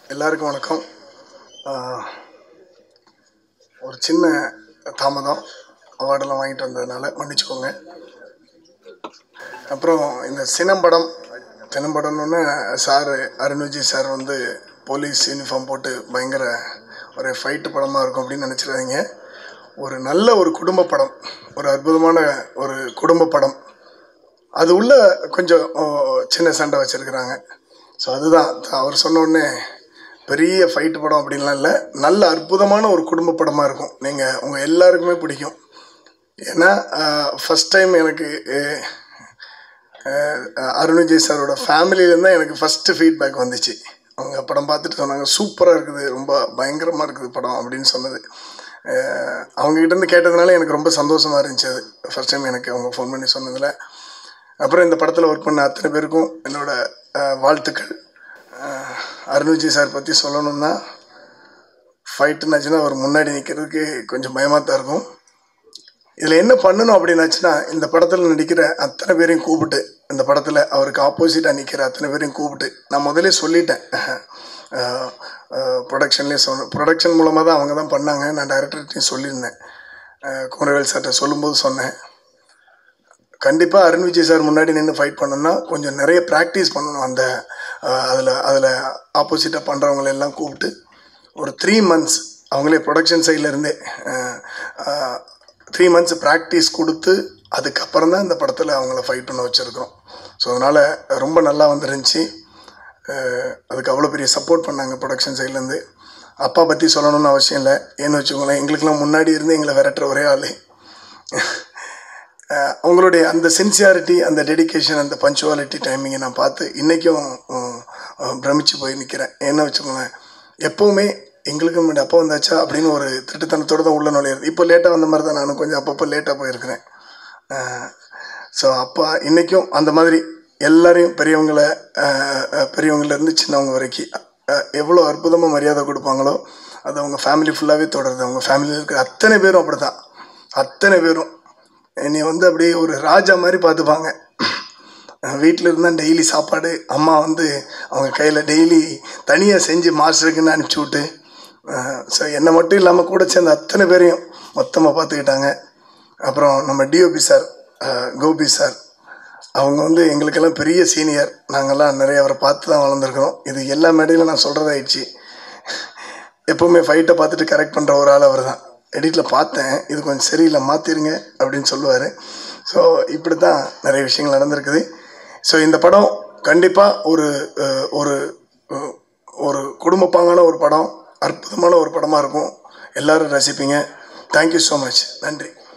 எல்லாருக்கும் வணக்கம் ஆஹ், ஒரு சின்ன தாமதம் அவார்டெல்லாம் வாங்கிட்டு வந்ததுனால மன்னிச்சுக்கோங்க அப்புறம் இந்த சினம்படம் சினம்படம்னு சார் அருண் விஜய் சார் வந்து போலீஸ் யூனிஃபார்ம் போட்டு பயங்கர ஒரு ஃபைட்டு படமாக இருக்கும் அப்படின்னு நினச்சிடாதீங்க ஒரு நல்ல ஒரு குடும்ப படம் ஒரு அற்புதமான ஒரு குடும்ப படம் அது உள்ள கொஞ்சம் ஓ, சின்ன சண்டை வச்சுருக்குறாங்க ஸோ அதுதான் அவர் சொன்ன உடனே பெரிய ஃபைட்டு படம் அப்படின்லாம் இல்லை நல்ல அற்புதமான ஒரு குடும்ப படமாக இருக்கும் நீங்கள் உங்கள் எல்லாருக்குமே பிடிக்கும் ஏன்னா ஃபஸ்ட் டைம் எனக்கு அஹ், அஹ், அருண் விஜய் சாரோட ஃபேமிலியிலேருந்து தான் எனக்கு ஃபஸ்ட்டு ஃபீட்பேக் வந்துச்சு அவங்க படம் பார்த்துட்டு சொன்னாங்க சூப்பராக இருக்குது ரொம்ப பயங்கரமாக இருக்குது படம் அப்படின்னு சொன்னது அஹ், அவங்ககிட்டேருந்து கேட்டதுனால எனக்கு ரொம்ப சந்தோஷமாக இருந்துச்சு அது ஃபஸ்ட் டைம் எனக்கு அவங்க ஃபோன் பண்ணி சொன்னதில் அப்புறம் இந்த படத்தில் ஒர்க் பண்ண அத்தனை பேருக்கும் என்னோட அஹ், வாழ்த்துக்கள் அஹ், அருண் விஜய் சார் பற்றி சொல்லணும்னா ஃபைட்டுனாச்சுன்னா அவர் முன்னாடி நிற்கிறதுக்கு கொஞ்சம் பயமாக தான் இருக்கும் இதில் என்ன பண்ணணும் அப்படின்னாச்சுன்னா இந்த படத்தில் நடிக்கிற அத்தனை பேரையும் கூப்பிட்டு இந்த படத்தில் அவருக்கு ஆப்போசிட்டாக நிற்கிற அத்தனை பேரையும் கூப்பிட்டு நான் முதலே சொல்லிட்டேன் ப்ரொடக்ஷன்லேயே சொன்ன ப்ரொடக்ஷன் மூலமாக தான் அவங்க தான் பண்ணாங்க நான் டைரக்டர்கிட்டையும் சொல்லியிருந்தேன் அஹ், குமரவேல் சார்கிட்ட சொல்லும்போது சொன்னேன் கண்டிப்பாக அருண் விஜய் சார் முன்னாடி நின்று ஃபைட் பண்ணணும்னா கொஞ்சம் நிறைய ப்ராக்டிஸ் பண்ணணும் அந்த அதில் அதில் ஆப்போசிட்டாக பண்ணுறவங்கள எல்லாம் கூப்பிட்டு ஒரு த்ரீ மந்த்ஸ் அவங்களே ப்ரொடக்ஷன் சைட்லேருந்தே த்ரீ மந்த்ஸ் ப்ராக்டிஸ் கொடுத்து அதுக்கப்புறம் தான் இந்த படத்தில் அவங்கள ஃபைட் பண்ண வச்சுருக்கிறோம் ஸோ அதனால் ரொம்ப நல்லா வந்துருந்துச்சு அஹ், அதுக்கு அவ்வளோ பெரிய சப்போர்ட் பண்ணாங்க ப்ரொடக்ஷன் சைட்லேருந்து அப்பா பற்றி சொல்லணும்னு அவசியம் இல்லை ஏன்னு வச்சுக்கோங்களேன் எங்களுக்கெல்லாம் முன்னாடி இருந்து எங்களை விரட்டுற ஒரே ஆள் அஹ் அவங்களுடைய அந்த சின்சியாரிட்டி அந்த டெடிகேஷன் அந்த பஞ்சுவாலிட்டி டைமிங்கை நான் பார்த்து இன்றைக்கும் பிரமிச்சு போய் நிற்கிறேன் என்ன வச்சுக்கோங்களேன் எப்போவுமே எங்களுக்கு முன்னாடி அப்பா வந்தாச்சா அப்படின்னு ஒரு திருட்டுத்தனத்தோடு தான் உள்ள நுழையிறது இப்போ லேட்டாக வந்த மாதிரி தான் நானும் கொஞ்சம் அப்பப்போ லேட்டாக போயிருக்கிறேன் ஸோ அப்பா இன்றைக்கும் அந்த மாதிரி எல்லாரையும் பெரியவங்களை அஹ், அஹ், பெரியவங்கலேருந்து சின்னவங்க வரைக்கும் அஹ், எவ்வளோ அற்புதமாக மரியாதை கொடுப்பாங்களோ அது அவங்க ஃபேமிலி ஃபுல்லாகவே தொடருது அவங்க ஃபேமிலியில் இருக்கிற அத்தனை பேரும் அப்படி தான் அத்தனை பேரும் என்னை வந்து அப்படியே ஒரு ராஜா மாதிரி பார்த்துப்பாங்க வீட்டில் இருந்தால் டெய்லி சாப்பாடு அம்மா வந்து அவங்க கையில் டெய்லி தனியாக செஞ்சு மாஸ்டருக்குன்னு அனுப்பிச்சி விட்டு ஸோ என்னை மட்டும் இல்லாமல் கூட சேர்ந்த அத்தனை பேரையும் மொத்தமாக பார்த்துக்கிட்டாங்க அப்புறம் நம்ம டிஓபி சார் அஹ், கோபி சார் அவங்க வந்து எங்களுக்கெல்லாம் பெரிய சீனியர் நாங்கள்லாம் நிறைய அவரை பார்த்து தான் வளர்ந்துருக்கிறோம் இது எல்லா மேடையிலும் நான் சொல்கிறதாயிடுச்சு எப்போவுமே ஃபைட்டை பார்த்துட்டு கரெக்ட் பண்ணுற ஒரு ஆள் அவர் தான் எடிட்டில் பார்த்தேன் இது கொஞ்சம் சரியில்லை மாற்றிருங்க அப்படின்னு சொல்லுவார் ஸோ இப்படி தான் நிறைய விஷயங்கள் நடந்திருக்குது ஸோ இந்த படம் கண்டிப்பாக ஒரு அஹ், ஒரு அஹ், ஒரு குடும்பப்பாங்கான ஒரு படம் அற்புதமான ஒரு படமாக இருக்கும் எல்லாரும் ரசிப்பீங்க தேங்க்யூ ஸோ மச் நன்றி